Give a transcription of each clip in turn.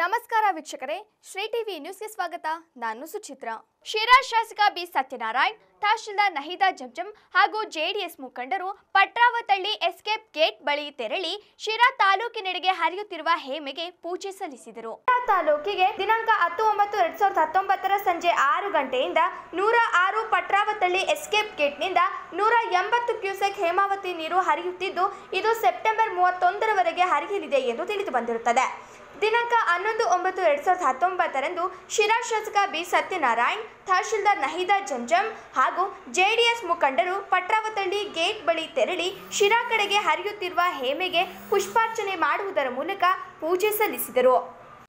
ನಮಸ್ಕಾರ ವೀಕ್ಷಕರೇ ಶ್ರೀ ಟಿವಿ ನ್ಯೂಸ್ಗೆ ಸ್ವಾಗತ ನಾನು ಸುಚಿತ್ರ ಶಿರಾ ಶಾಸಕ ಬಿ ಸತ್ಯನಾರಾಯಣ್ ತಹಶೀಲ್ದಾರ್ ನಹೀದಾ ಜಂಜಂ ಹಾಗೂ ಜೆಡಿಎಸ್ ಮುಖಂಡರು ಪಟ್ರಾವತಳ್ಳಿ ಎಸ್ಕೇಪ್ ಗೇಟ್ ಬಳಿ ತೆರಳಿ ಶಿರಾ ತಾಲೂಕಿನೆಡೆಗೆ ಹರಿಯುತ್ತಿರುವ ಹೇಮೆಗೆ ಪೂಜೆ ಸಲ್ಲಿಸಿದರು ಶಿರಾ ತಾಲೂಕಿಗೆ ದಿನಾಂಕ ಹತ್ತು ಒಂಬತ್ತು ಎರಡ್ ಸಾವಿರದ ಹತ್ತೊಂಬತ್ತರ ಸಂಜೆ ಆರು ಗಂಟೆಯಿಂದ ನೂರ ಆರು ಪಟ್ರಾವತಳ್ಳಿ ಎಸ್ಕೇಪ್ ಗೇಟ್ನಿಂದ ನೂರ ಎಂಬತ್ತು ಕ್ಯೂಸೆಕ್ ಹೇಮಾವತಿ ನೀರು ಹರಿಯುತ್ತಿದ್ದು ಇದು ಸೆಪ್ಟೆಂಬರ್ ಮೂವತ್ತೊಂದರವರೆಗೆ ಹರಿಯಲಿದೆ ಎಂದು ತಿಳಿದು ಬಂದಿರುತ್ತದೆ ದಿನಾಂಕ ಹನ್ನೊಂದು ಒಂಬತ್ತು ಎರಡ್ ಸಾವಿರದ ಹತ್ತೊಂಬತ್ತರಂದು ಶಿರಾ ಶಾಸಕ ಬಿ ಸತ್ಯನಾರಾಯಣ್ ತಹಶೀಲ್ದಾರ್ ನಹೀದಾ ಜಂಜಂ ಹಾಗೂ ಜೆಡಿಎಸ್ ಮುಖಂಡರು ಪಟ್ರಾವತಳ್ಳಿ ಗೇಟ್ ಬಳಿ ತೆರಳಿ ಶಿರಾ ಕಡೆಗೆ ಹರಿಯುತ್ತಿರುವ ಹೇಮೆಗೆ ಪುಷ್ಪಾರ್ಚನೆ ಮಾಡುವುದರ ಮೂಲಕ ಪೂಜೆ ಸಲ್ಲಿಸಿದರು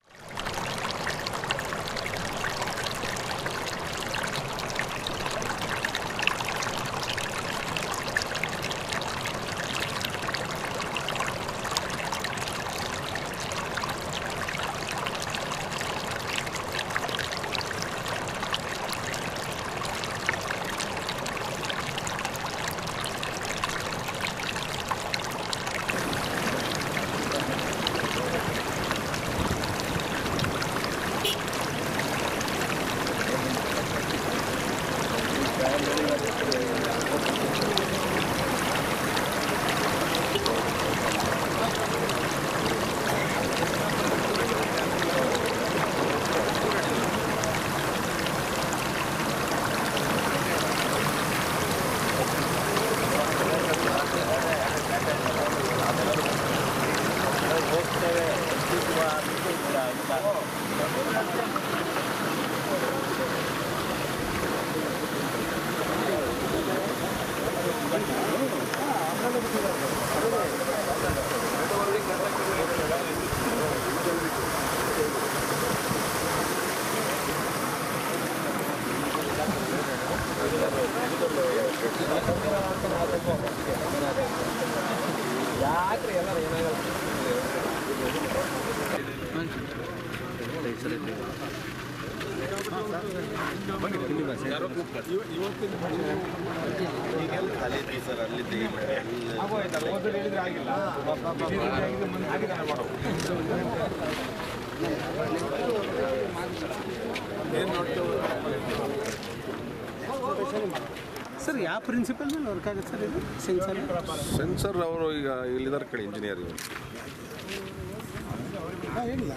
ಸರ್ ಯಾವ ಪ್ರಿನ್ಸಿಪಲ್ ಮೇಲೆ ವರ್ಕ್ ಆಗುತ್ತೆ ಸರ್ ಇದು ಸೆನ್ಸರ್ ಸೆನ್ಸರ್ ಅವರು ಈಗ ಇಲ್ಲಿದ್ದಾರೆ ಕಡೆ ಇಂಜಿನಿಯರ್ ಇವರು ಏನಿಲ್ಲ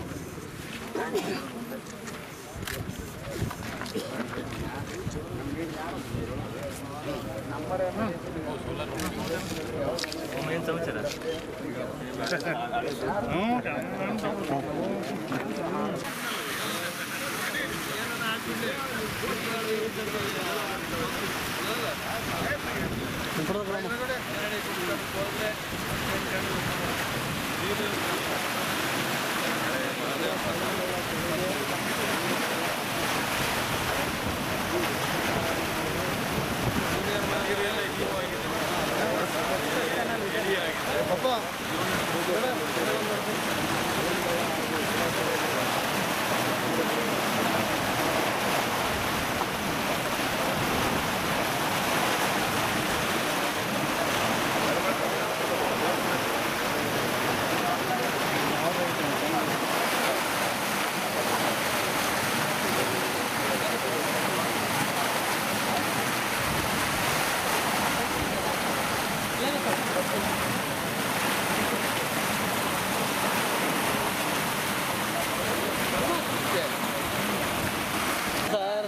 ಸರ್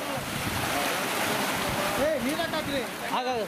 ಏ ನೀರು ಹಾಕ್ರಿ ಹಾಗಾಗ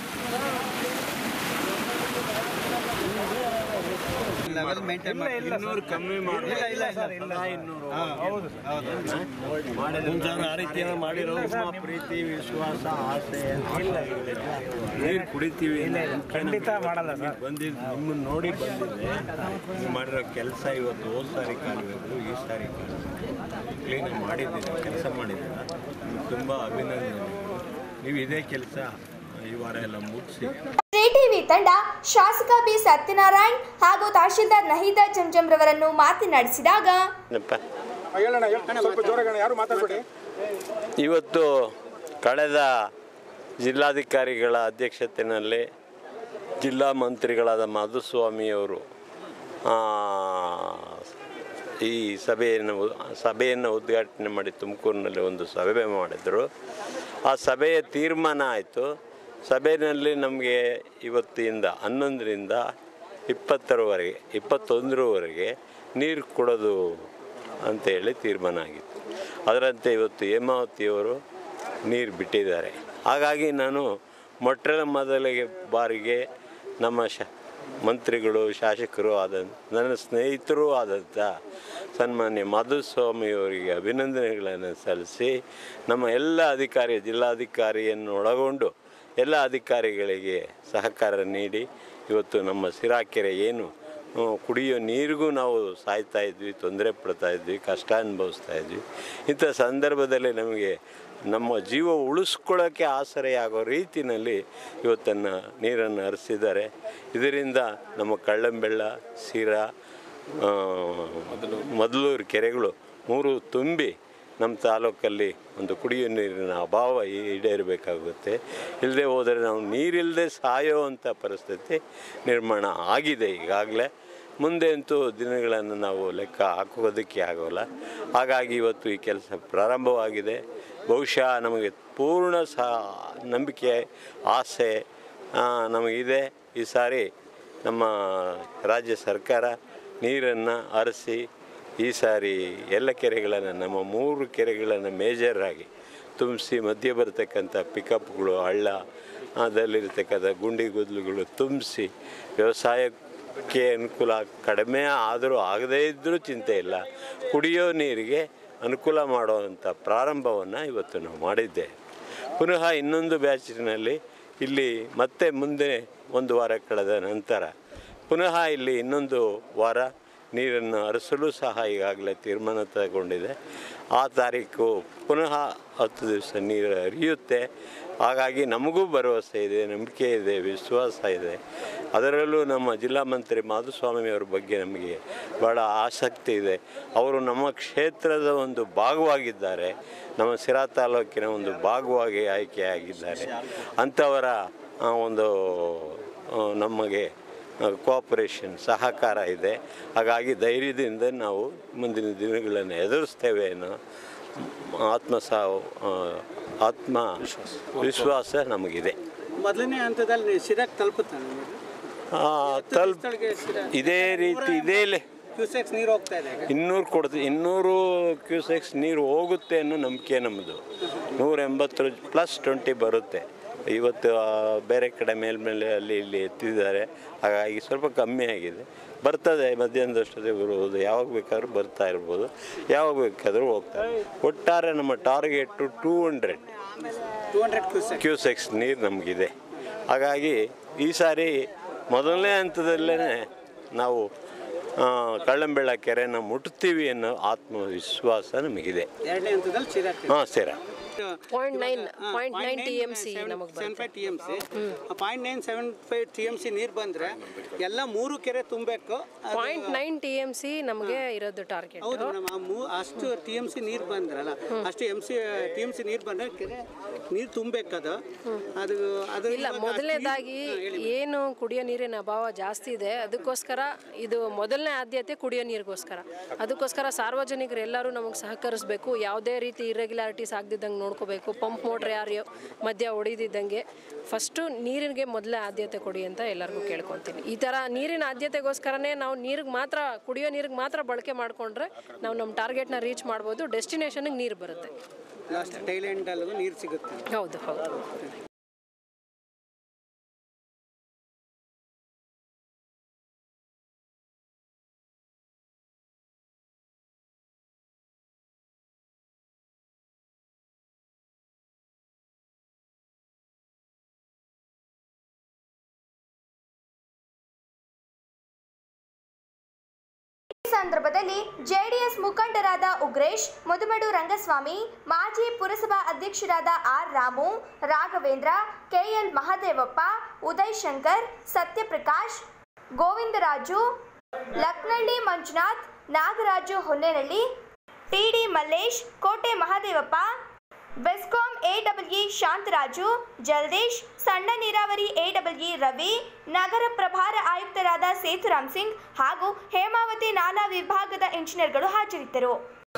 ಲೆವೆಲ್ ಮೇಂಟೈನ್ ಮಾಡಿ ಇನ್ನೂರು ಕಮ್ಮಿ ಮಾಡಿ ಇಲ್ಲ ಇಲ್ಲ ಸರ್ ಇಲ್ಲ ಇನ್ನೂರು ಹೌದು ಹೌದು ಮುಂಜಾನೆ ಆ ರೀತಿ ಏನೋ ಮಾಡಿರೋ ನಮ್ಮ ಪ್ರೀತಿ ವಿಶ್ವಾಸ ಆಸೆ ನೀರು ಕುಡಿತೀವಿ ಖಂಡಿತ ಮಾಡಲ್ಲ ಸರ್ ಬಂದಿದ್ದು ನಿಮ್ಮನ್ನು ನೋಡಿ ಬಂದಿದ್ದೆ ನೀವು ಮಾಡಿರೋ ಕೆಲಸ ಇವತ್ತು ಹೋದ ಸಾರಿ ಕಾಲಬೇಕು ಈ ಸಾರಿ ಕಾಲ ಕ್ಲೀನಾಗಿ ಮಾಡಿದ್ದೀರಾ ಕೆಲಸ ಮಾಡಿದ್ದೀರಾ ನಿಮ್ಗೆ ತುಂಬ ಅಭಿನಂದನೆಗಳು ನೀವು ಇದೇ ಕೆಲಸ ಈ ವಾರ ಎಲ್ಲ ಮುಗಿಸಿ ಶ್ರೀ ಟಿವಿ ತಂಡ ಶಾಸಕ ಬಿ ಸತ್ಯನಾರಾಯಣ್ ಹಾಗೂ ತಹಶೀಲ್ದಾರ್ ನಹೀದಾ ಜಂಜಂ ರವರನ್ನು ಮಾತನಾಡಿಸಿದಾಗ ಹೇಳೋಣ ಸ್ವಲ್ಪ ಜೋರಾಗಣ ಯಾರು ಮಾತಾಡ್ಬೇಡಿ ಇವತ್ತು ಕಳೆದ ಜಿಲ್ಲಾಧಿಕಾರಿಗಳ ಅಧ್ಯಕ್ಷತೆಯಲ್ಲಿ ಜಿಲ್ಲಾ ಮಂತ್ರಿಗಳಾದ ಮಾಧುಸ್ವಾಮಿಯವರು ಆ, ಈ ಸಭೆಯನ್ನು ಸಭೆಯನ್ನು ಉದ್ಘಾಟನೆ ಮಾಡಿ ತುಮಕೂರಿನಲ್ಲಿ ಒಂದು ಸಭೆ ಮಾಡಿದರು ಆ ಸಭೆಯ ತೀರ್ಮಾನ ಆಯಿತು ಸಭೆಯಲ್ಲಿ ನಮಗೆ ಇವತ್ತಿಂದ ಹನ್ನೊಂದರಿಂದ ಇಪ್ಪತ್ತರವರೆಗೆ ಇಪ್ಪತ್ತೊಂದರವರೆಗೆ ನೀರು ಕೊಡೋದು ಅಂತೇಳಿ ತೀರ್ಮಾನ ಆಗಿತ್ತು ಅದರಂತೆ ಇವತ್ತು ಹೇಮಾವತಿಯವರು ನೀರು ಬಿಟ್ಟಿದ್ದಾರೆ ಹಾಗಾಗಿ ನಾನು ಮೊಟ್ಟ ಮೊದಲಿಗೆ ಬಾರಿಗೆ ನಮ್ಮ ಶ ಮಂತ್ರಿಗಳು ಶಾಸಕರು ಆದ ನನ್ನ ಸ್ನೇಹಿತರೂ ಆದಂಥ ಸನ್ಮಾನ್ಯ ಮಾಧುಸ್ವಾಮಿಯವರಿಗೆ ಅಭಿನಂದನೆಗಳನ್ನು ಸಲ್ಲಿಸಿ ನಮ್ಮ ಎಲ್ಲ ಅಧಿಕಾರಿ ಜಿಲ್ಲಾಧಿಕಾರಿಯನ್ನು ಒಳಗೊಂಡು ಎಲ್ಲ ಅಧಿಕಾರಿಗಳಿಗೆ ಸಹಕಾರ ನೀಡಿ ಇವತ್ತು ನಮ್ಮ ಸಿರಾಕೆರೆ ಏನು ಆ, ಕುಡಿಯೋ ನೀರಿಗೂ ನಾವು ಸಾಯ್ತಾ ಇದ್ವಿ ತೊಂದರೆ ಪಡ್ತಾ ಇದ್ವಿ ಕಷ್ಟ ಅನುಭವಿಸ್ತಾ ಇದ್ವಿ ಇಂಥ ಸಂದರ್ಭದಲ್ಲಿ ನಮಗೆ ನಮ್ಮ ಜೀವ ಉಳಿಸ್ಕೊಳ್ಳೋಕ್ಕೆ ಆಸರೆಯಾಗೋ ರೀತಿಯಲ್ಲಿ ಇವತ್ತನ್ನು ನೀರನ್ನು ಹರಿಸಿದ್ದಾರೆ ಇದರಿಂದ ನಮ್ಮ ಕಳ್ಳಂಬೆಳ್ಳ ಸಿರಾ ಆ, ಮೊದಲೂರು ಕೆರೆಗಳು ಮೂರು ತುಂಬಿ ನಮ್ಮ ತಾಲೂಕಲ್ಲಿ ಒಂದು ಕುಡಿಯೋ ನೀರಿನ ಅಭಾವ ಈಡೇರಬೇಕಾಗುತ್ತೆ ಇಲ್ಲದೆ ಹೋದರೆ ನಾವು ನೀರಿಲ್ಲದೆ ಸಾಯೋ ಅಂಥ ಪರಿಸ್ಥಿತಿ ನಿರ್ಮಾಣ ಆಗಿದೆ ಈಗಾಗಲೇ ಮುಂದೆ ಅಂತೂ ದಿನಗಳನ್ನು ನಾವು ಲೆಕ್ಕ ಹಾಕೋದಕ್ಕೆ ಆಗೋಲ್ಲ ಹಾಗಾಗಿ ಇವತ್ತು ಈ ಕೆಲಸ ಪ್ರಾರಂಭವಾಗಿದೆ ಬಹುಶಃ ನಮಗೆ ಪೂರ್ಣ ಸಹ ನಂಬಿಕೆ ಆಸೆ ಆ, ನಮಗಿದೆ ಈ ಸಾರಿ ನಮ್ಮ ರಾಜ್ಯ ಸರ್ಕಾರ ನೀರನ್ನು ಹರಿಸಿ ಈ ಸಾರಿ ಎಲ್ಲ ಕೆರೆಗಳನ್ನು ನಮ್ಮ ಮೂರು ಕೆರೆಗಳನ್ನು ಮೇಜರ್ ಆಗಿ ತುಂಬಿಸಿ ಮಧ್ಯೆ ಬರತಕ್ಕಂಥ ಪಿಕಪ್ಗಳು ಹಳ್ಳ ಅದರಲ್ಲಿರ್ತಕ್ಕಂಥ ಗುಂಡಿ ಗುದ್ಲುಗಳು ತುಂಬಿಸಿ ವ್ಯವಸಾಯಕ್ಕೆ ಅನುಕೂಲ ಕಡಿಮೆ ಆದರೂ ಆಗದೇ ಇದ್ದರೂ ಚಿಂತೆ ಇಲ್ಲ ಕುಡಿಯೋ ನೀರಿಗೆ ಅನುಕೂಲ ಮಾಡುವಂಥ ಪ್ರಾರಂಭವನ್ನು ಇವತ್ತು ನಾವು ಮಾಡಿದ್ದೇವೆ ಪುನಃ ಇನ್ನೊಂದು ಬ್ಯಾಚಿನಲ್ಲಿ ಇಲ್ಲಿ ಮತ್ತೆ ಮುಂದೆ ಒಂದು ವಾರ ಕಳೆದ ನಂತರ ಪುನಃ ಇಲ್ಲಿ ಇನ್ನೊಂದು ವಾರ ನೀರನ್ನು ಹರಿಸಲು ಸಹ ಈಗಾಗಲೇ ತೀರ್ಮಾನ ತಗೊಂಡಿದೆ ಆ ತಾರೀಕು ಪುನಃ ಹತ್ತು ದಿವಸ ನೀರು ಹರಿಯುತ್ತೆ ಹಾಗಾಗಿ ನಮಗೂ ಭರವಸೆ ಇದೆ ನಂಬಿಕೆ ಇದೆ ವಿಶ್ವಾಸ ಇದೆ ಅದರಲ್ಲೂ ನಮ್ಮ ಜಿಲ್ಲಾ ಮಂತ್ರಿ ಮಾಧುಸ್ವಾಮಿಯವರ ಬಗ್ಗೆ ನಮಗೆ ಭಾಳ ಆಸಕ್ತಿ ಇದೆ ಅವರು ನಮ್ಮ ಕ್ಷೇತ್ರದ ಒಂದು ಭಾಗವಾಗಿದ್ದಾರೆ ನಮ್ಮ ಸಿರಾ ತಾಲೂಕಿನ ಒಂದು ಭಾಗವಾಗಿ ಆಯ್ಕೆಯಾಗಿದ್ದಾರೆ ಅಂಥವರ ಆ, ಒಂದು ಆ, ನಮಗೆ ಕೋಆಪರೇಷನ್ ಸಹಕಾರ ಇದೆ ಹಾಗಾಗಿ ಧೈರ್ಯದಿಂದ ನಾವು ಮುಂದಿನ ದಿನಗಳನ್ನು ಎದುರಿಸ್ತೇವೆ ಅನ್ನೋ ಆತ್ಮ ಸಹ ಆತ್ಮ ವಿಶ್ವಾಸ ನಮಗಿದೆ ಮೊದಲನೇ ಹಂತದಲ್ಲಿ ಸಿರಾಕ್ ತಲುಪುತ್ತಾನೆ ಆ, ತಲುಪ್ ಇದೇ ರೀತಿ ಇದೇ ಲೆ- ಕ್ಯೂಸೆಕ್ಸ್ ನೀರು ಹೋಗ್ತಾ ಇದೆ ಈಗ. ಇನ್ನೂರು ಕೊಡ್ತೀವಿ ಇನ್ನೂರು ಕ್ಯೂಸೆಕ್ಸ್ ನೀರು ಹೋಗುತ್ತೆ ಅನ್ನೋ ನಂಬಿಕೆ ನಮ್ಮದು ನೂರ ಎಂಬತ್ತು ಪ್ಲಸ್ ಟ್ವೆಂಟಿ ಬರುತ್ತೆ ಇವತ್ತು ಆ, ಬೇರೆ ಕಡೆ ಮೇಲ್ಮೇಲೆ ಅಲ್ಲಿ ಇಲ್ಲಿ ಎತ್ತಿದ್ದಾರೆ ಹಾಗಾಗಿ ಸ್ವಲ್ಪ ಕಮ್ಮಿ ಆಗಿದೆ ಬರ್ತದೆ ಮಧ್ಯಾಹ್ನದಷ್ಟೊತ್ತಿಗೆ ಬರುವುದು ಯಾವಾಗ ಬೇಕಾದ್ರೂ ಬರ್ತಾ ಇರ್ಬೋದು ಯಾವಾಗ ಬೇಕಾದರೂ ಹೋಗ್ತಾರೆ ಒಟ್ಟಾರೆ ನಮ್ಮ target two hundred two hundred cusec cusecs ನೀರು ನಮಗಿದೆ ಹಾಗಾಗಿ ಈ ಸಾರಿ ಮೊದಲನೇ ಹಂತದಲ್ಲೇ ನಾವು ಆ, ಕಳ್ಳಂಬೆಳ್ಳ ಕೆರೆನ ಮುಟ್ತೀವಿ ಅನ್ನೋ ಆತ್ಮವಿಶ್ವಾಸ ನಮಗಿದೆ ಎರಡನೇ ಹಂತದಲ್ಲಿ ಸಿರಾಕ್ ಹಾಂ ಸೇರ point nine point nine T M C ನಮಗೆ seven five T M C point nine seven five T M C ನೀರು ಬಂದರೆ ಎಲ್ಲ ಮೂರು ಕೆರೆ ತುಂಬಬೇಕು ಅದು- point nine T M C ನಮಗೆ ಇರೋದು ಟಾರ್ಗೆಟ್ ಹೌದು ಮೇಡಮ್ ಆ ಮೂ ಅಷ್ಟು ಟಿ ಎಮ್ ಸಿ ನೀರು ಬಂದ್ರಲ್ಲ ಅಷ್ಟು M C T M C ನೀರು ಬಂದರೆ ಕೆರೆ ನೀರು ತುಂಬಬೇಕದು ಅದು ಅದು ಇಲ್ಲ ಇವಾಗ ಮೊದಲನೇದಾಗಿ ಅಷ್ಟು ನೀರು- ಹಾ, ಹೇಳಿ ಏನು ಕುಡಿಯೋ ನೀರಿನ ಅಭಾವ ಜಾಸ್ತಿ ಇದೆ ಅದಕ್ಕೋಸ್ಕರ ಇದು ಮೊದಲನೇ ಆದ್ಯತೆ ಕುಡಿಯೋ ನೀರಿಗೋಸ್ಕರ ಅದಕ್ಕೋಸ್ಕರ ಸಾರ್ವಜನಿಕರು ಎಲ್ಲರೂ ನಮಗೆ ಸಹಕರಿಸಬೇಕು ಯಾವುದೇ ರೀತಿ ಇರೆಗ್ಯುಲಾರಿಟೀಸ್ ಆಗದಿದ್ದಂಗೆ ನೋಡ್ಕೋಬೇಕು ಪಂಪ್ ಮೋಟ್ರ್ ಯಾರು ಮಧ್ಯ ಹೊಡಿದಿದ್ದಂಗೆ ಫಸ್ಟು ನೀರಿಗೆ ಮೊದಲೇ ಆದ್ಯತೆ ಕೊಡಿ ಅಂತ ಎಲ್ಲರಿಗೂ ಕೇಳ್ಕೊತೀನಿ ಈ ಥರ ನೀರಿನ ಆದ್ಯತೆಗೋಸ್ಕರನೇ ನಾವು ನೀರಿಗೆ ಮಾತ್ರ ಕುಡಿಯೋ ನೀರಿಗೆ ಮಾತ್ರ ಬಳಕೆ ಮಾಡಿಕೊಂಡ್ರೆ ನಾವು ನಮ್ಮ ಟಾರ್ಗೆಟ್ನ ರೀಚ್ ಮಾಡ್ಬೋದು ಡೆಸ್ಟಿನೇಷನ್ಗೆ ನೀರು ಬರುತ್ತೆ ಲಾಸ್ಟ್ ಟೈಲ್ಯಾಂಡಲ್ಲೂ ನೀರು ಸಿಗುತ್ತೆ ಹೌದು ಹೌದು ಈ ಸಂದರ್ಭದಲ್ಲಿ ಜೆಡಿಎಸ್ ಮುಖಂಡರಾದ ಉಗ್ರೇಶ್ ಮುದುಮಡು ರಂಗಸ್ವಾಮಿ ಮಾಜಿ ಪುರಸಭಾ ಅಧ್ಯಕ್ಷರಾದ R Ramu Raghavendra KL Mahadevappa Uday Shankar Satyaprakash Govindaraju Laknalli Manjunath Nagaraju Honnenalli TD Mallesh Kote Mahadevappa BESCOM ಎಡಬ್ಲ್ಇ Shantaraju Jagadish ಸಣ್ಣ ನೀರಾವರಿ ಎಡಬ್ಲ್ಇ ರವಿ ನಗರ ಪ್ರಭಾರ ಆಯುಕ್ತ ಆಯುಕ್ತರಾದ ಸೇತುರಾಮ್ ಸಿಂಗ್ ಹಾಗೂ ಹೇಮಾವತಿ ನಾಲಾ ವಿಭಾಗದ ಇಂಜಿನಿಯರ್ಗಳು ಹಾಜರಿದ್ದರು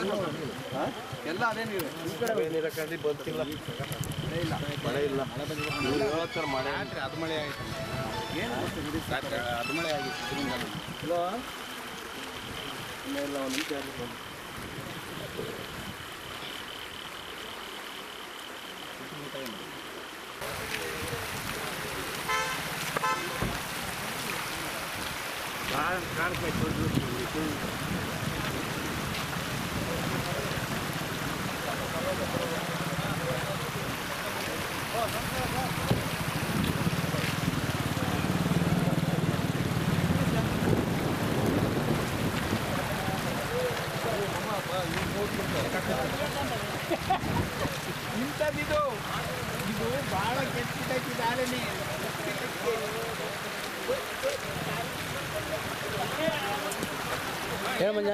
ಹೇಳ ಮಂಜ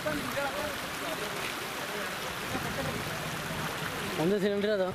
ಒಂದು ಸಿಲಿಂಡರ್ ಅದು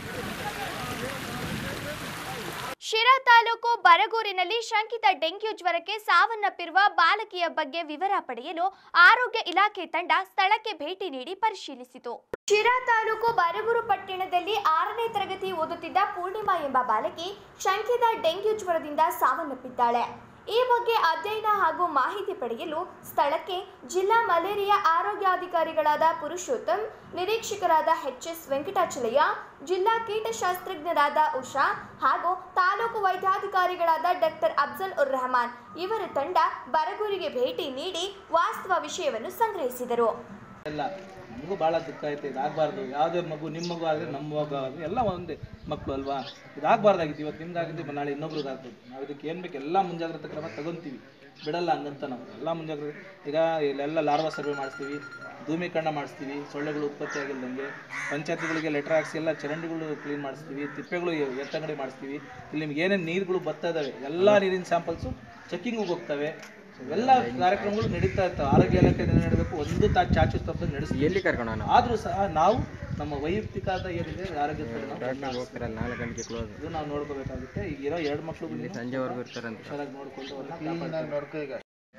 ಶಿರಾ ತಾಲೂಕು ಬರಗೂರಿನಲ್ಲಿ ಶಂಕಿತ ಡೆಂಗ್ಯೂ ಜ್ವರಕ್ಕೆ ಸಾವನ್ನಪ್ಪಿರುವ ಬಾಲಕಿಯ ಬಗ್ಗೆ ವಿವರ ಪಡೆಯಲು ಆರೋಗ್ಯ ಇಲಾಖೆ ತಂಡ ಸ್ಥಳಕ್ಕೆ ಭೇಟಿ ನೀಡಿ ಪರಿಶೀಲಿಸಿತು ಶಿರಾ ತಾಲೂಕು ಬರಗೂರು ಪಟ್ಟಣದಲ್ಲಿ ಆರನೇ ತರಗತಿ ಓದುತ್ತಿದ್ದ ಪೂರ್ಣಿಮಾ ಎಂಬ ಬಾಲಕಿ ಶಂಕಿತ ಡೆಂಗ್ಯೂ ಜ್ವರದಿಂದ ಸಾವನ್ನಪ್ಪಿದ್ದಾಳೆ ಈ ಬಗ್ಗೆ ಅಧ್ಯಯನ ಹಾಗೂ ಮಾಹಿತಿ ಪಡೆಯಲು ಸ್ಥಳಕ್ಕೆ ಜಿಲ್ಲಾ ಮಲೇರಿಯಾ ಆರೋಗ್ಯಾಧಿಕಾರಿಗಳಾದ ಪುರುಷೋತ್ತಮ್ ನಿರೀಕ್ಷಕರಾದ ಎಚ್ ಎಸ್ ವೆಂಕಟಾಚಲಯ್ಯ ಜಿಲ್ಲಾ ಕೀಟಶಾಸ್ತ್ರಜ್ಞರಾದ ಉಷಾ ಹಾಗೂ ತಾಲೂಕು ವೈದ್ಯಾಧಿಕಾರಿಗಳಾದ ಡಾಕ್ಟರ್ ಅಫ್ಜಲ್ ಉರ್ ರೆಹಮಾನ್ ಇವರ ತಂಡ ಬರಗೂರಿಗೆ ಭೇಟಿ ನೀಡಿ ವಾಸ್ತವ ವಿಷಯವನ್ನು ಸಂಗ್ರಹಿಸಿದರು ಎಲ್ಲ ನಮಗೂ ಭಾಳ ದುಃಖ ಆಯ್ತು ಇದಾಗಬಾರ್ದು ಯಾವುದೇ ಮಗು ನಿಮ್ಮ ಮಗು ಆದರೆ ನಮ್ಮ ಮಗು ಆಗಲಿ ಎಲ್ಲ ಒಂದೇ ಮಕ್ಕಳು ಅಲ್ವಾ ಇದಾಗಬಾರ್ದಾಗಿತ್ತು ಇವತ್ತು ನಿಮ್ಗೆ ಆಗಿದ್ದು ನಾಳೆ ಇನ್ನೊಬ್ರಿಗೆ ಆಗ್ಬೋದು ನಾವು ಇದಕ್ಕೆ ಏನು ಬೇಕು ಎಲ್ಲ ಮುಂಜಾಗ್ರತಾ ಕ್ರಮ ತಗೊಂತೀವಿ ಬಿಡಲ್ಲ ಹಂಗಂತ ನಾವು ಎಲ್ಲ ಮುಂಜಾಗ್ರತೆ ಈಗ ಇಲ್ಲೆಲ್ಲ ಲಾರ್ವಾ ಸರ್ವೆ ಮಾಡಿಸ್ತೀವಿ ಧೂಮೀಕರಣ ಮಾಡಿಸ್ತೀವಿ ಸೊಳ್ಳೆಗಳು ಉತ್ಪತ್ತಿ ಆಗಿಲ್ದಂಗೆ ಪಂಚಾಯತಿಗಳಿಗೆ ಲೆಟರ್ ಹಾಕ್ಸಿ ಎಲ್ಲ ಚರಂಡಿಗಳು ಕ್ಲೀನ್ ಮಾಡಿಸ್ತೀವಿ ತಿಪ್ಪೆಗಳು ಎತ್ತಂಗಡಿ ಮಾಡಿಸ್ತೀವಿ ಇಲ್ಲಿ ನಿಮ್ಗೆ ಏನೇನು ನೀರುಗಳು ಬರ್ತಾ ಇದ್ದಾವೆ ಎಲ್ಲ ನೀರಿನ ಸ್ಯಾಂಪಲ್ಸು ಚೆಕ್ಕಿಂಗಿಗೆ ಹೋಗ್ತವೆ ಎಲ್ಲ ಕಾರ್ಯಕ್ರಮಗಳು ನಡೀತಾ ಇರ್ತವೆ ಆರೋಗ್ಯ ಇಲಾಖೆ ನಡೀಬೇಕು ಒಂದು ತಾ ಚಾಚು ತಪ್ಪದೆ ನಡೆಸ್ತೀವಿ ಎಲ್ಲಿ ಕರ್ಕೊಂಡು ಆದರೂ ಸಹ ನಾವು ನಮ್ಮ ವೈಯಕ್ತಿಕ ಆದ ಏನಿದೆ ಆರೋಗ್ಯ ಹೋಗ್ತಾರಲ್ಲ ನಾಲ್ಕು ಗಂಟೆಗೆ ಕ್ಲೋಸ್ ಇದು ನಾವು ನೋಡ್ಕೋಬೇಕಾಗುತ್ತೆ ಈಗ ಇರೋ ಎರಡು ಮಕ್ಕಳು ಸಂಜೆವರೆಗೂ ಇರ್ತಾರಂತೆ ಹುಷಾರಾಗಿ ನೋಡ್ಕೊಂಡು ಅವ್ರನ್ನ ಕಾಪಾಡ್ತೀವಿ.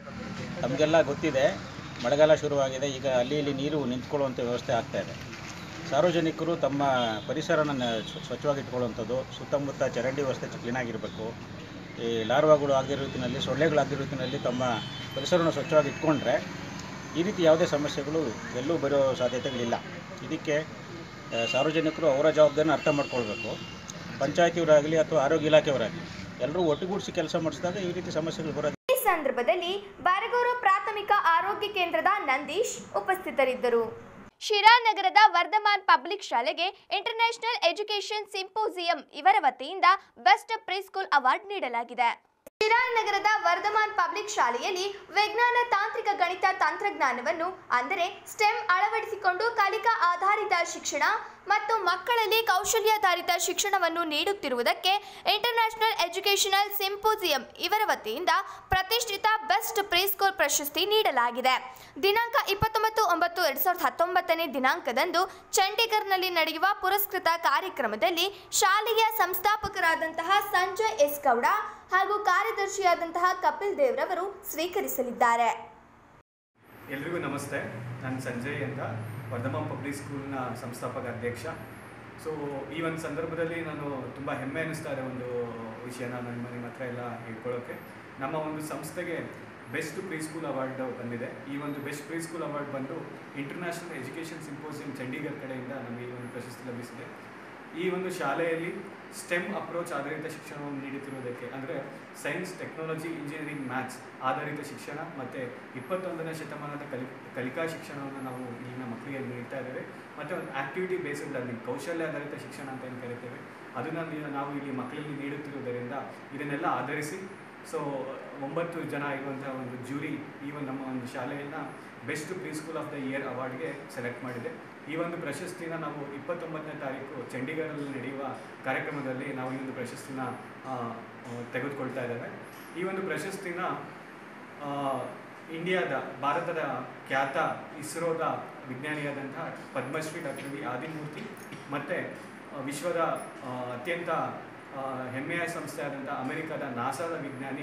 ನಮಗೆಲ್ಲ ಗೊತ್ತಿದೆ ಮಳೆಗಾಲ ಶುರುವಾಗಿದೆ ಈಗ ಅಲ್ಲಿ ಇಲ್ಲಿ ನೀರು ನಿಂತ್ಕೊಳ್ಳುವಂಥ ವ್ಯವಸ್ಥೆ ಆಗ್ತಾ ಇದೆ ಸಾರ್ವಜನಿಕರು ತಮ್ಮ ಪರಿಸರನ ನ- ಸ್ವ- ಸ್ವಚ್ಛವಾಗಿ ಇಟ್ಕೊಳ್ಳುವಂಥದ್ದು ಸುತ್ತಮುತ್ತ ಚರಂಡಿ ವ್ಯವಸ್ಥೆ ಕ್ಲೀನಾಗಿರಬೇಕು ಈ ಲಾರ್ವಾಗಳು ಆಗದಿರೋ ರೀತಿಯಲ್ಲಿ ಸೊಳ್ಳೆಗಳಾಗದಿರೋ ರೀತಿಯಲ್ಲಿ ತಮ್ಮ ಪರಿಸರನ ಸ್ವಚ್ಛವಾಗಿ ಇಟ್ಕೊಂಡ್ರೆ ಈ ರೀತಿ ಯಾವುದೇ ಸಮಸ್ಯೆಗಳು ಎಲ್ಲೂ ಬರೋ ಸಾಧ್ಯತೆಗಳಿಲ್ಲ ಇದಕ್ಕೆ ಆ, ಸಾರ್ವಜನಿಕರು ಅವರ ಜವಾಬ್ದಾರಿನ ಅರ್ಥ ಮಾಡ್ಕೊಳ್ಬೇಕು ಪಂಚಾಯತಿಯವರಾಗಲಿ ಅಥವಾ ಆರೋಗ್ಯ ಇಲಾಖೆಯವರಾಗಲಿ ಎಲ್ಲರೂ ಒಟ್ಟುಗೂಡಿಸಿ ಕೆಲಸ ಮಾಡಿಸಿದಾಗ ಈ ರೀತಿ ಸಮಸ್ಯೆಗಳು ಬರೋದು ಈ ಸಂದರ್ಭದಲ್ಲಿ ಬರಗೂರು ಪ್ರಾಥಮಿಕ ಆರೋಗ್ಯ ಕೇಂದ್ರದ ನಂದೀಶ್ ಉಪಸ್ಥಿತರಿದ್ದರು ಶಿರಾ ನಗರದ ವರ್ಧಮಾನ್ ಪಬ್ಲಿಕ್ ಶಾಲೆಗೆ ಇಂಟರ್ನ್ಯಾಷನಲ್ ಎಜುಕೇಷನ್ ಸಿಂಪೋಸಿಯಂ ಇವರ ವತಿಯಿಂದ ಬೆಸ್ಟ್ ಪ್ರೀ ಸ್ಕೂಲ್ ಅವಾರ್ಡ್ ನೀಡಲಾಗಿದೆ ಶಿರಾ ನಗರದ ವರ್ಧಮಾನ್ ಪಬ್ಲಿಕ್ ಶಾಲೆಯಲ್ಲಿ ವಿಜ್ಞಾನ ತಾಂತ್ರಿಕ ಗಣಿತ ತಂತ್ರಜ್ಞಾನವನ್ನು ಅಂದರೆ ಸ್ಟೆಮ್ ಅಳವಡಿಸಿಕೊಂಡು ಕಲಿಕಾ ಆಧಾರಿತ ಶಿಕ್ಷಣ ಮತ್ತು ಮಕ್ಕಳಲ್ಲಿ ಕೌಶಲ್ಯಾಧಾರಿತ ಶಿಕ್ಷಣವನ್ನು ನೀಡುತ್ತಿರುವುದಕ್ಕೆ ಇಂಟರ್ನ್ಯಾಷನಲ್ ಎಜುಕೇಷನಲ್ ಸಿಂಪೋಸಿಯಂ ಇವರ ವತಿಯಿಂದ ಪ್ರತಿಷ್ಠಿತ ಬೆಸ್ಟ್ ಪ್ರೀ ಸ್ಕೂಲ್ ಪ್ರಶಸ್ತಿ ನೀಡಲಾಗಿದೆ ದಿನಾಂಕ ಇಪ್ಪತ್ತೊಂಬತ್ತು ಒಂಬತ್ತು ಎರಡ್ ಸಾವಿರದ ಹತ್ತೊಂಬತ್ತನೇ ದಿನಾಂಕದಂದು ಚಂಡೀಗರ್ನಲ್ಲಿ ನಡೆಯುವ ಪುರಸ್ಕೃತ ಕಾರ್ಯಕ್ರಮದಲ್ಲಿ ಶಾಲೆಯ ಸಂಸ್ಥಾಪಕರಾದಂತಹ ಸಂಜಯ್ ಎಸ್ ಗೌಡ ಹಾಗೂ ಕಾರ್ಯದರ್ಶಿಯಾದಂತಹ ಕಪಿಲ್ ದೇವ್ರವರು ಸ್ವೀಕರಿಸಲಿದ್ದಾರೆ ಎಲ್ರಿಗೂ ನಮಸ್ತೆ ನಾನು ಸಂಜಯ್ ಅಂತ ವರ್ಧಮಾನ್ ಪಬ್ಲಿಕ್ ಸ್ಕೂಲ್ನ ಸಂಸ್ಥಾಪಕ ಅಧ್ಯಕ್ಷ ಸೊ ಈ ಒಂದು ಸಂದರ್ಭದಲ್ಲಿ ನಾನು ತುಂಬ ಹೆಮ್ಮೆ ಅನ್ನಿಸ್ತಾ ಇದೆ ಒಂದು ವಿಷಯನ ನನ್ನ ನಿಮ್ಮ ಹತ್ರ ಎಲ್ಲ ಹೇಳ್ಕೊಳ್ಳೋಕ್ಕೆ ನಮ್ಮ ಒಂದು ಸಂಸ್ಥೆಗೆ ಬೆಸ್ಟ್ ಪ್ರೀ ಸ್ಕೂಲ್ ಅವಾರ್ಡ್ ಬಂದಿದೆ ಈ ಒಂದು ಬೆಸ್ಟ್ ಪ್ರೀ ಸ್ಕೂಲ್ ಅವಾರ್ಡ್ ಬಂದು ಇಂಟರ್ನ್ಯಾಷನಲ್ ಎಜುಕೇಷನ್ ಸಿಂಪೋಸಿಯಂ ಚಂಡೀಗಢ ಕಡೆಯಿಂದ ನಮಗೆ ಈ ಒಂದು ಪ್ರಶಸ್ತಿ ಲಭಿಸಿದೆ ಈ ಒಂದು ಶಾಲೆಯಲ್ಲಿ ಸ್ಟೆಮ್ ಅಪ್ರೋಚ್ ಆಧಾರಿತ ಶಿಕ್ಷಣವನ್ನು ನೀಡುತ್ತಿರುವುದಕ್ಕೆ ಅಂದರೆ ಸೈನ್ಸ್ ಟೆಕ್ನಾಲಜಿ ಇಂಜಿನಿಯರಿಂಗ್ ಮ್ಯಾಥ್ಸ್ ಆಧಾರಿತ ಶಿಕ್ಷಣ ಮತ್ತು ಇಪ್ಪತ್ತೊಂದನೇ ಶತಮಾನದ ಕಲಿ ಕಲಿಕಾ ಶಿಕ್ಷಣವನ್ನು ನಾವು ಇಲ್ಲಿನ ಮಕ್ಕಳಿಗೆ ನೀಡ್ತಾ ಇದ್ದೇವೆ ಮತ್ತು ಒಂದು ಆ್ಯಕ್ಟಿವಿಟಿ ಬೇಸ್ಡ್ ಲರ್ನಿಂಗ್ ಕೌಶಲ್ಯ ಆಧಾರಿತ ಶಿಕ್ಷಣ ಅಂತ ಏನು ಕರಿತೇವೆ ಅದನ್ನು ನೀವು- ನಾವು ಇಲ್ಲಿ ಮಕ್ಕಳಿಗೆ ನೀಡುತ್ತಿರುವುದರಿಂದ ಇದನ್ನೆಲ್ಲ ಆಧರಿಸಿ ಸೊ ಒಂಬತ್ತು ಜನ ಇರುವಂತಹ ಒಂದು ಜೂರಿ ಈ ಒಂದು ನಮ್ಮ ಒಂದು ಶಾಲೆಯನ್ನು best pre school of the year ಅವಾರ್ಡ್ಗೆ ಸೆಲೆಕ್ಟ್ ಮಾಡಿದೆ ಈ ಒಂದು ಪ್ರಶಸ್ತಿನ ನಾವು ಇಪ್ಪತ್ತೊಂಬತ್ತನೇ ತಾರೀಕು ಚಂಡೀಗಢದಲ್ಲಿ ನಡೆಯುವ ಕಾರ್ಯಕ್ರಮದಲ್ಲಿ ನಾವು ಈ ಒಂದು ಪ್ರಶಸ್ತಿನ ಆ, ಆ, ತೆಗೆದುಕೊಳ್ತಾ ಇದ್ದೇವೆ ಈ ಒಂದು ಪ್ರಶಸ್ತಿನ ಆ, ಇಂಡಿಯಾದ ಭಾರತದ ಖ್ಯಾತ ಇಸ್ರೋದ ವಿಜ್ಞಾನಿಯಾದಂತಹ ಪದ್ಮಶ್ರೀ ಡಾಕ್ಟರ್ ವಿ ಆದಿಮೂರ್ತಿ ಮತ್ತು ವಿಶ್ವದ ಆ, ಅತ್ಯಂತ ಆ, ಹೆಮ್ಮೆಯ ಸಂಸ್ಥೆ ಆದಂಥ ಅಮೆರಿಕದ ನಾಸಾದ ವಿಜ್ಞಾನಿ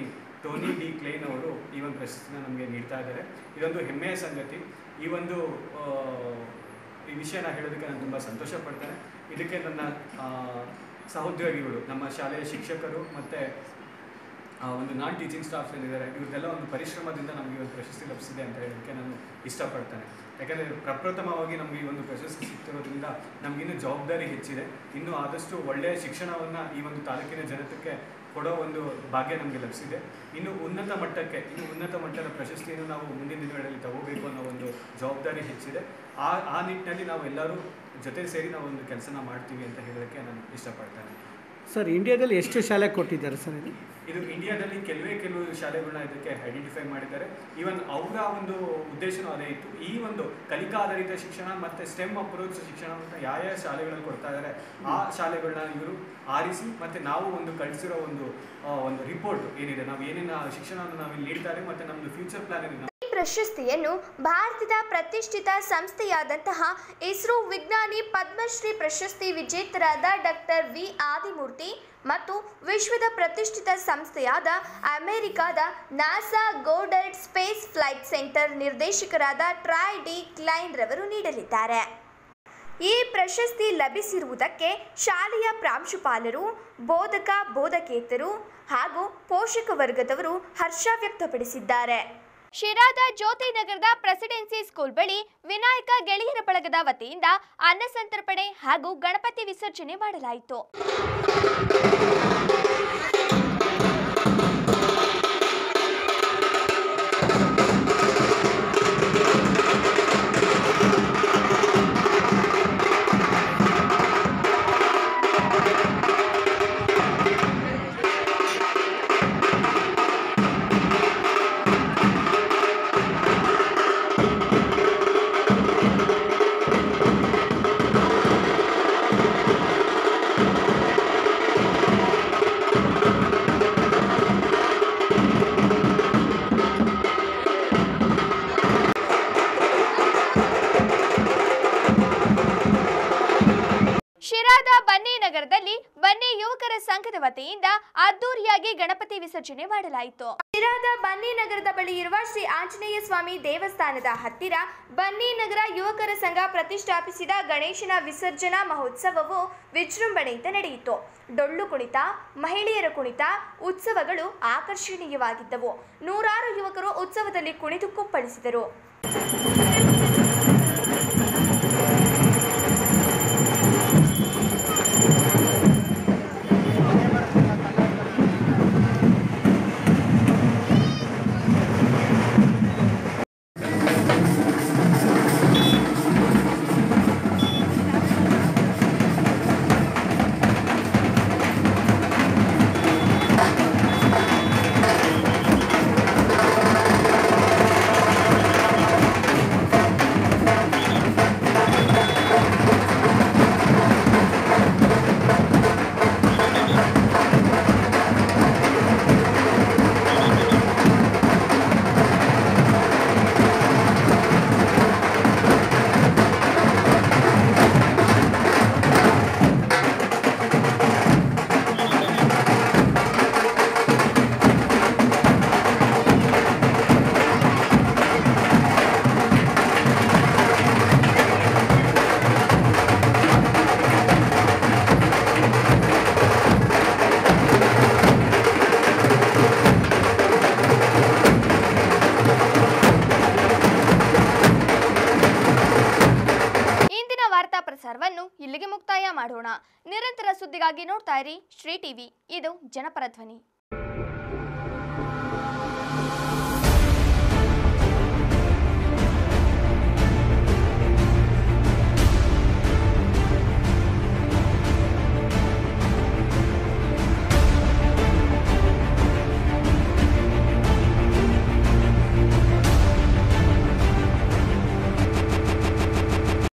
ಟೋನಿ ಡಿ ಕ್ಲೇನ್ ಅವರು ಈ ಒಂದು ಪ್ರಶಸ್ತಿನ ನಮಗೆ ನೀಡ್ತಾ ಇದ್ದಾರೆ ಇದೊಂದು ಹೆಮ್ಮೆಯ ಸಂಗತಿ ಈ ಒಂದು ಆ, ಈ ವಿಷಯನ ಹೇಳೋದಕ್ಕೆ ನಾನು ತುಂಬ ಸಂತೋಷ ಪಡ್ತೇನೆ ಇದಕ್ಕೆ ನನ್ನ ಆ, ಸಹೋದ್ಯೋಗಿಗಳು ನಮ್ಮ ಶಾಲೆಯ ಶಿಕ್ಷಕರು ಮತ್ತು ಆ, ಒಂದು ನಾನ್ ಟೀಚಿಂಗ್ ಸ್ಟಾಫ್ಸ್ ಏನಿದ್ದಾರೆ ಇವ್ರದ್ದೆಲ್ಲ ಒಂದು ಪರಿಶ್ರಮದಿಂದ ನಮಗೆ ಒಂದು ಪ್ರಶಸ್ತಿ ಲಭಿಸಿದೆ ಅಂತ ಹೇಳೋದಕ್ಕೆ ನಾನು ಇಷ್ಟಪಡ್ತೇನೆ ಯಾಕಂದರೆ ಪ್ರಪ್ರಥಮವಾಗಿ ನಮಗೆ ಈ ಒಂದು ಪ್ರಶಸ್ತಿ ಸಿಗ್ತಿರೋದ್ರಿಂದ ನಮಗಿನ್ನೂ ಜವಾಬ್ದಾರಿ ಹೆಚ್ಚಿದೆ ಇನ್ನೂ ಆದಷ್ಟು ಒಳ್ಳೆಯ ಶಿಕ್ಷಣವನ್ನು ಈ ಒಂದು ತಾಲೂಕಿನ ಜನತೆಗೆ ಕೊಡೋ ಒಂದು ಭಾಗ್ಯ ನಮಗೆ ಲಭಿಸಿದೆ ಇನ್ನು ಉನ್ನತ ಮಟ್ಟಕ್ಕೆ ಇನ್ನು ಉನ್ನತ ಮಟ್ಟದ ಪ್ರಶಸ್ತಿಯನ್ನು ನಾವು ಮುಂದಿನ ದಿನಗಳಲ್ಲಿ ತಗೋಬೇಕು ಅನ್ನೋ ಒಂದು ಜವಾಬ್ದಾರಿ ಹೆಚ್ಚಿದೆ ಆ ಆ ನಿಟ್ಟಿನಲ್ಲಿ ನಾವು ಎಲ್ಲರೂ ಜೊತೆ ಸೇರಿ ನಾವು ಒಂದು ಕೆಲಸನ ಮಾಡ್ತೀವಿ ಅಂತ ಹೇಳೋದಕ್ಕೆ ನಾನು ಇಷ್ಟಪಡ್ತೇನೆ ಸರ್ ಇಂಡಿಯಾದಲ್ಲಿ ಎಷ್ಟು ಶಾಲೆ ಕೊಟ್ಟಿದ್ದಾರೆ ಸರ್ ಇದು ಇದು ಇಂಡಿಯಾದಲ್ಲಿ ಕೆಲವೇ ಕೆಲವು ಶಾಲೆಗಳನ್ನ ಇದಕ್ಕೆ ಐಡೆಂಟಿಫೈ ಮಾಡಿದ್ದಾರೆ ಈವನ್ ಅವರ ಒಂದು ಉದ್ದೇಶನೂ ಅದೇ ಇತ್ತು ಈ ಒಂದು ಕಲಿಕಾ ಆಧಾರಿತ ಶಿಕ್ಷಣ ಮತ್ತು ಸ್ಟೆಮ್ ಅಪ್ರೋಚ್ ಶಿಕ್ಷಣವನ್ನು ಯಾವ ಯಾವ ಶಾಲೆಗಳಲ್ಲಿ ಕೊಡ್ತಾ ಇದ್ದಾರೆ ಆ ಶಾಲೆಗಳನ್ನ ಇವರು ಆರಿಸಿ ಮತ್ತು ನಾವು ಒಂದು ಕಳಿಸಿರೋ ಒಂದು ಆ, ಒಂದು ರಿಪೋರ್ಟ್ ಏನಿದೆ ನಾವು ಏನೇನು ಶಿಕ್ಷಣವನ್ನು ನಾವು ಇಲ್ಲಿ ನೀಡ್ತಾರೆ ಮತ್ತು ನಮ್ಮದು ಫ್ಯೂಚರ್ ಪ್ಲಾನ್ ಏನಿದೆ ಈ ಪ್ರಶಸ್ತಿಯನ್ನು ಭಾರತದ ಪ್ರತಿಷ್ಠಿತ ಸಂಸ್ಥೆಯಾದಂತಹ ಇಸ್ರೋ ವಿಜ್ಞಾನಿ ಪದ್ಮಶ್ರೀ ಪ್ರಶಸ್ತಿ ವಿಜೇತರಾದ ಡಾಕ್ಟರ್ ವಿ ಆದಿಮೂರ್ತಿ ಮತ್ತು ವಿಶ್ವದ ಪ್ರತಿಷ್ಠಿತ ಸಂಸ್ಥೆಯಾದ ಅಮೆರಿಕಾದ NASA Goddard space flight centre ನಿರ್ದೇಶಕರಾದ ಟ್ರೈ ಡಿ ಕ್ಲೈನ್ ರವರು ನೀಡಲಿದ್ದಾರೆ ಈ ಪ್ರಶಸ್ತಿ ಲಭಿಸಿರುವುದಕ್ಕೆ ಶಾಲೆಯ ಪ್ರಾಂಶುಪಾಲರು ಬೋಧಕ ಬೋಧಕೇತರು ಹಾಗೂ ಪೋಷಕ ವರ್ಗದವರು ಹರ್ಷ ವ್ಯಕ್ತಪಡಿಸಿದ್ದಾರೆ ಶಿರಾದ ಜ್ಯೋತಿ ನಗರದ ಪ್ರೆಸಿಡೆನ್ಸಿ ಸ್ಕೂಲ್ ಬಳಿ ವಿನಾಯಕ ಗೆಳೆಯರ ಬಳಗದ ವತಿಯಿಂದ ಅನ್ನ ಸಂತರ್ಪಣೆ ಹಾಗೂ ಗಣಪತಿ ವಿಸರ್ಜನೆ ಮಾಡಲಾಯಿತು ಶಿರಾದ ಬನ್ನಿ ನಗರದಲ್ಲಿ ಬನ್ನಿ ಯುವಕರ ಸಂಘದ ವತಿಯಿಂದ ಅದ್ದೂರಿಯಾಗಿ ಗಣಪತಿ ವಿಸರ್ಜನೆ ಮಾಡಲಾಯಿತು ಶಿರಾದ ಬನ್ನಿ ನಗರದ ಬಳಿ ಇರುವ ಶ್ರೀ ಆಂಜನೇಯ ಸ್ವಾಮಿ ದೇವಸ್ಥಾನದ ಹತ್ತಿರ ಬನ್ನಿ ನಗರ ಯುವಕರ ಸಂಘ ಪ್ರತಿಷ್ಠಾಪಿಸಿದ ಗಣೇಶನ ವಿಸರ್ಜನಾ ಮಹೋತ್ಸವವು ವಿಜೃಂಭಣೆಯಿಂದ ನಡೆಯಿತು ಡೊಳ್ಳು ಕುಣಿತ ಮಹಿಳೆಯರ ಕುಣಿತ ಉತ್ಸವಗಳು ಆಕರ್ಷಣೀಯವಾಗಿದ್ದವು ನೂರಾರು ಯುವಕರು ಉತ್ಸವದಲ್ಲಿ ಕುಣಿದು ಕುಪ್ಪಳಿಸಿದರು ಇಂದಿನ ವಾರ್ತಾ ಪ್ರಸಾರವನ್ನು ಇಲ್ಲಿಗೆ ಮುಕ್ತಾಯ ಮಾಡೋಣ ನಿರಂತರ ಸುದ್ದಿಗಾಗಿ ನೋಡ್ತಾ ಇರಿ ಶ್ರೀ ಟಿವಿ ಇದು ಜನಪರ ಧ್ವನಿ